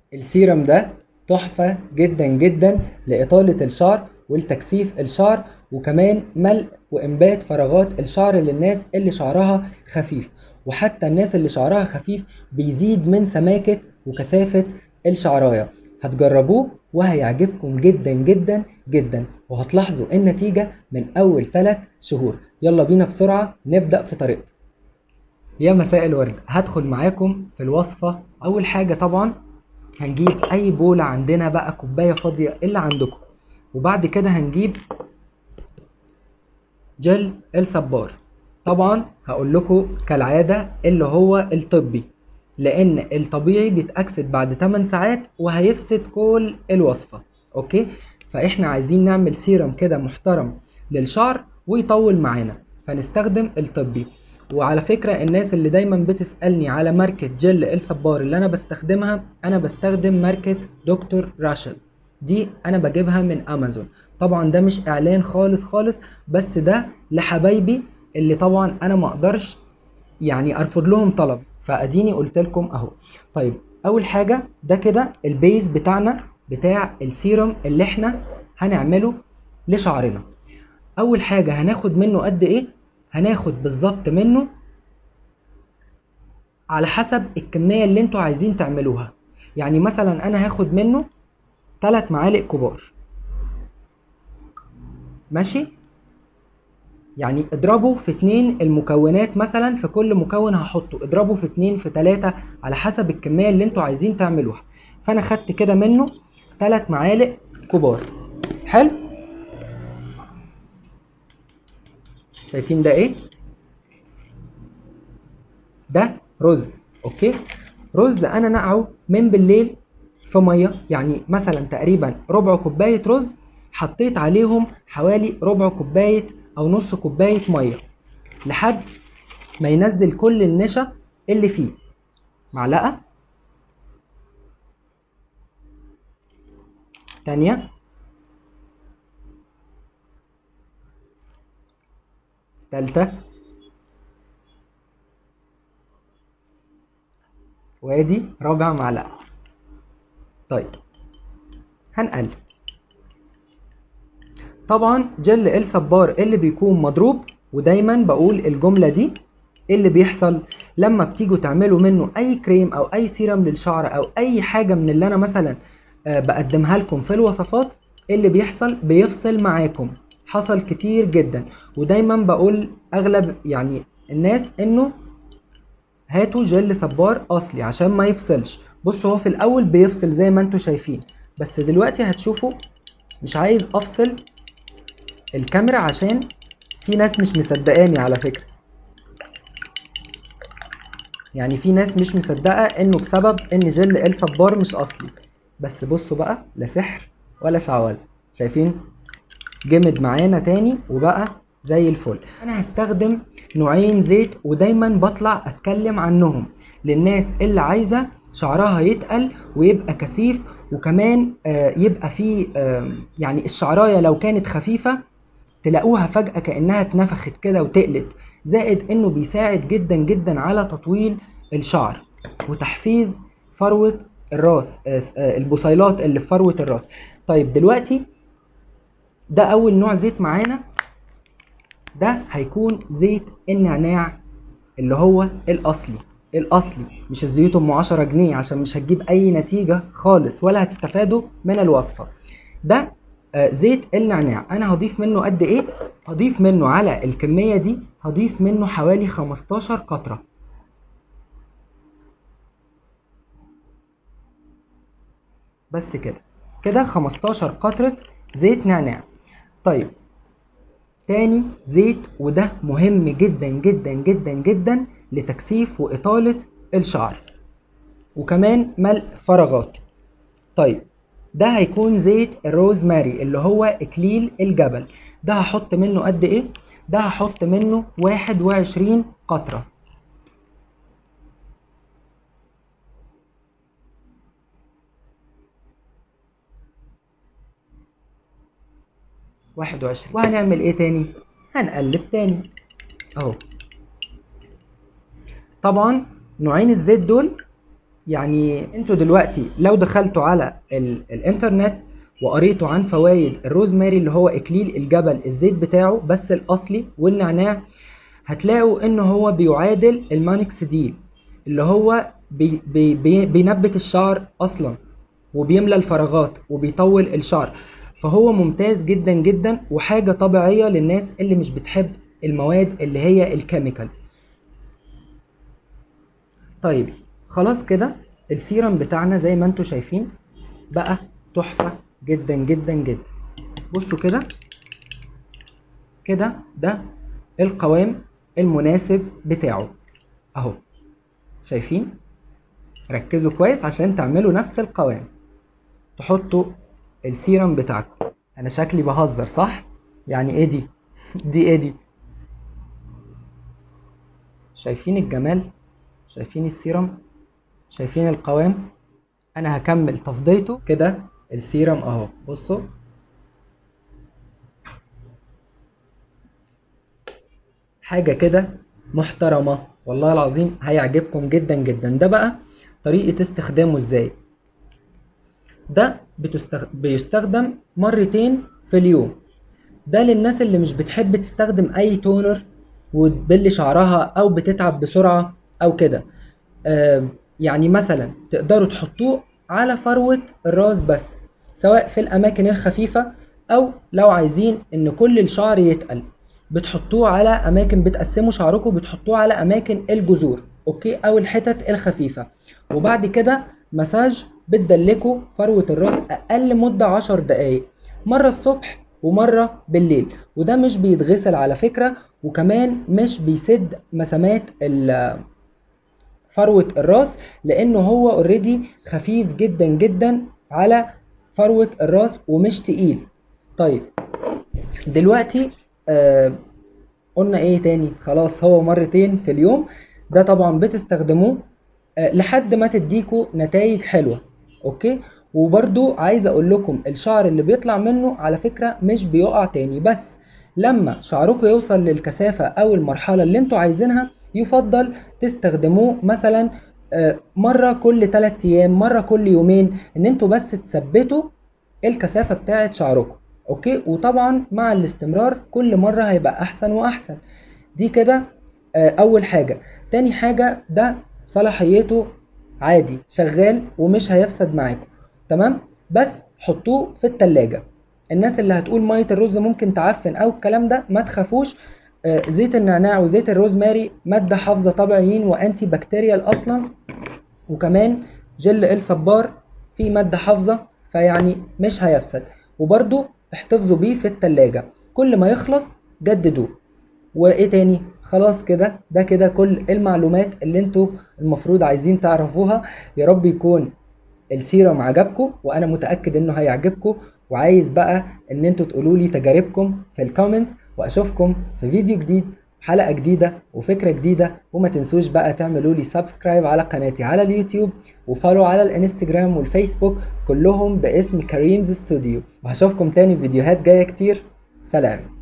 السيرم ده تحفة جدا جدا لإطالة الشعر ولتكثيف الشعر وكمان ملء وإنبات فراغات الشعر للناس اللي شعرها خفيف وحتى الناس اللي شعرها خفيف بيزيد من سماكة وكثافة الشعراية هتجربوه وهيعجبكم جدا جدا جدا وهتلاحظوا النتيجة من أول 3 شهور يلا بينا بسرعة نبدأ في طريقته يا مساء الورد هدخل معاكم في الوصفة أول حاجة طبعا هنجيب أي بولة عندنا بقى كوباية فاضية اللي عندكم وبعد كده هنجيب جل الصبار طبعا هقول لكم كالعادة اللي هو الطبي لان الطبيعي بيتأكسد بعد 8 ساعات وهيفسد كل الوصفة اوكي فاحنا عايزين نعمل سيرم كده محترم للشعر ويطول معانا فنستخدم الطبي وعلى فكرة الناس اللي دايما بتسألني على ماركة جل الصبار اللي انا بستخدمها انا بستخدم ماركة دكتور راشد دي انا بجيبها من امازون طبعا ده مش اعلان خالص خالص بس ده لحبايبي اللي طبعا انا ما اقدرش يعني ارفض لهم طلب فاديني قلت لكم اهو طيب اول حاجه ده كده البيز بتاعنا بتاع السيرم اللي احنا هنعمله لشعرنا اول حاجه هناخد منه قد ايه هناخد بالظبط منه على حسب الكميه اللي انتوا عايزين تعملوها يعني مثلا انا هاخد منه 3 معالق كبار ماشي يعني اضربه في اتنين المكونات مثلا في كل مكون هحطه اضربه في اتنين في تلاتة على حسب الكمية اللي انتوا عايزين تعملوها فانا خدت كده منه تلات معالق كبار حلو شايفين ده ايه ده رز اوكي رز انا نقعه من بالليل في ميه يعني مثلا تقريبا ربع كوبايه رز حطيت عليهم حوالي ربع كوبايه او نص كوبايه ميه لحد ما ينزل كل النشا اللي فيه معلقه تانية تالتة وادي رابع معلقة طيب هنقلب طبعا جل الصبار اللي بيكون مضروب ودايما بقول الجملة دي اللي بيحصل لما بتيجوا تعملوا منه اي كريم او اي سيرم للشعر او اي حاجة من اللي انا مثلا آه، بقدمها لكم في الوصفات اللي بيحصل بيفصل معاكم حصل كتير جدا ودايما بقول اغلب يعني الناس انه هاتوا جل صبار اصلي عشان ما يفصلش بصوا هو في الاول بيفصل زي ما انتوا شايفين بس دلوقتي هتشوفوا مش عايز افصل الكاميرا عشان في ناس مش مصدقاني على فكرة يعني في ناس مش مصدقة انه بسبب ان جل الصبار مش اصلي بس بصوا بقى لا سحر ولا شعوذة شايفين جمد معانا تاني وبقى زي الفل انا هستخدم نوعين زيت ودايما بطلع اتكلم عنهم للناس اللي عايزة شعرها يتقل ويبقى كثيف وكمان آه، يبقى فيه آه، يعني الشعراية لو كانت خفيفة تلاقوها فجأة كأنها اتنفخت كده وتقلت زائد انه بيساعد جدا جدا على تطويل الشعر وتحفيز فروة الراس آه، آه، البصيلات اللي في فروة الراس طيب دلوقتي ده اول نوع زيت معانا ده هيكون زيت النعناع اللي هو الاصلي الاصلي مش الزيوت ام 10 جنيه عشان مش هتجيب اي نتيجة خالص ولا هتستفادوا من الوصفة ده آه، زيت النعناع انا هضيف منه قد ايه هضيف منه على الكمية دي هضيف منه حوالي 15 قطرة بس كده كده 15 قطرة زيت نعناع طيب تاني زيت وده مهم جدا جدا جدا جدا لتكثيف وإطالة الشعر وكمان ملء فراغات طيب ده هيكون زيت الروزماري اللي هو اكليل الجبل ده هحط منه قد ايه ده هحط منه واحد وعشرين قطرة واحد وعشرين وهنعمل ايه تاني هنقلب تاني اهو طبعا نوعين الزيت دول يعني انتوا دلوقتي لو دخلتوا على ال الانترنت وقريتوا عن فوائد الروزماري اللي هو اكليل الجبل الزيت بتاعه بس الاصلي والنعناع هتلاقوا ان هو بيعادل المانكسديل اللي هو بي بي بي بينبت الشعر اصلا وبيملى الفراغات وبيطول الشعر فهو ممتاز جدا جدا وحاجة طبيعية للناس اللي مش بتحب المواد اللي هي الكيميكال طيب خلاص كده السيرم بتاعنا زي ما انتوا شايفين بقى تحفة جدا جدا جدا بصوا كده كده ده القوام المناسب بتاعه اهو شايفين ركزوا كويس عشان تعملوا نفس القوام تحطوا السيرم بتاعكم انا شكلي بهزر صح يعني ايه دي دي ايه دي شايفين الجمال شايفين السيرم شايفين القوام انا هكمل تفضيته كده السيرم اهو بصوا حاجة كده محترمة والله العظيم هيعجبكم جدا جدا ده بقى طريقة استخدامه ازاي ده بتستخ... بيستخدم مرتين في اليوم ده للناس اللي مش بتحب تستخدم اي تونر وتبل شعرها او بتتعب بسرعة او كده آه يعني مثلا تقدروا تحطوه على فروة الراس بس سواء في الاماكن الخفيفة او لو عايزين ان كل الشعر يتقل بتحطوه على اماكن بتقسموا شعركم بتحطوه على اماكن الجذور اوكي او الحتت الخفيفة وبعد كده مساج بتدلكوا فروة الراس اقل مدة عشر دقايق مرة الصبح ومرة بالليل وده مش بيتغسل على فكرة وكمان مش بيسد مسامات ال- فروة الراس لانه هو اوريدي خفيف جدا جدا على فروة الراس ومش تقيل طيب دلوقتي آه قلنا ايه تاني خلاص هو مرتين في اليوم ده طبعا بتستخدموه آه لحد ما تديكوا نتائج حلوة اوكي وبرضو عايز اقول لكم الشعر اللي بيطلع منه على فكرة مش بيقع تاني بس لما شعركم يوصل للكثافة او المرحلة اللي انتوا عايزينها يفضل تستخدموه مثلا آه، مرة كل 3 ايام مرة كل يومين ان انتوا بس تثبتوا الكثافة بتاعة شعركم اوكي وطبعا مع الاستمرار كل مرة هيبقى احسن واحسن دي كده آه، اول حاجة تاني حاجة ده صلاحيته عادي شغال ومش هيفسد معاكم تمام بس حطوه في التلاجة الناس اللي هتقول مية الرز ممكن تعفن او الكلام ده ما تخافوش آه، زيت النعناع وزيت الروزماري مادة حافظة طبيعيين وانتي بكتيريال اصلا وكمان جل الصبار فيه مادة حافظة فيعني مش هيفسد وبرضو احتفظوا بيه في التلاجة كل ما يخلص جددوه وايه تاني خلاص كده ده كده كل المعلومات اللي انتوا المفروض عايزين تعرفوها يا رب يكون السيرم عجبكم وانا متاكد انه هيعجبكم وعايز بقى ان انتوا تقولوا لي تجاربكم في الكومنتس واشوفكم في فيديو جديد حلقه جديده وفكره جديده وما تنسوش بقى تعملوا لي سبسكرايب على قناتي على اليوتيوب وفولو على الانستجرام والفيسبوك كلهم باسم كريمز ستوديو وهشوفكم تاني في فيديوهات جايه كتير سلام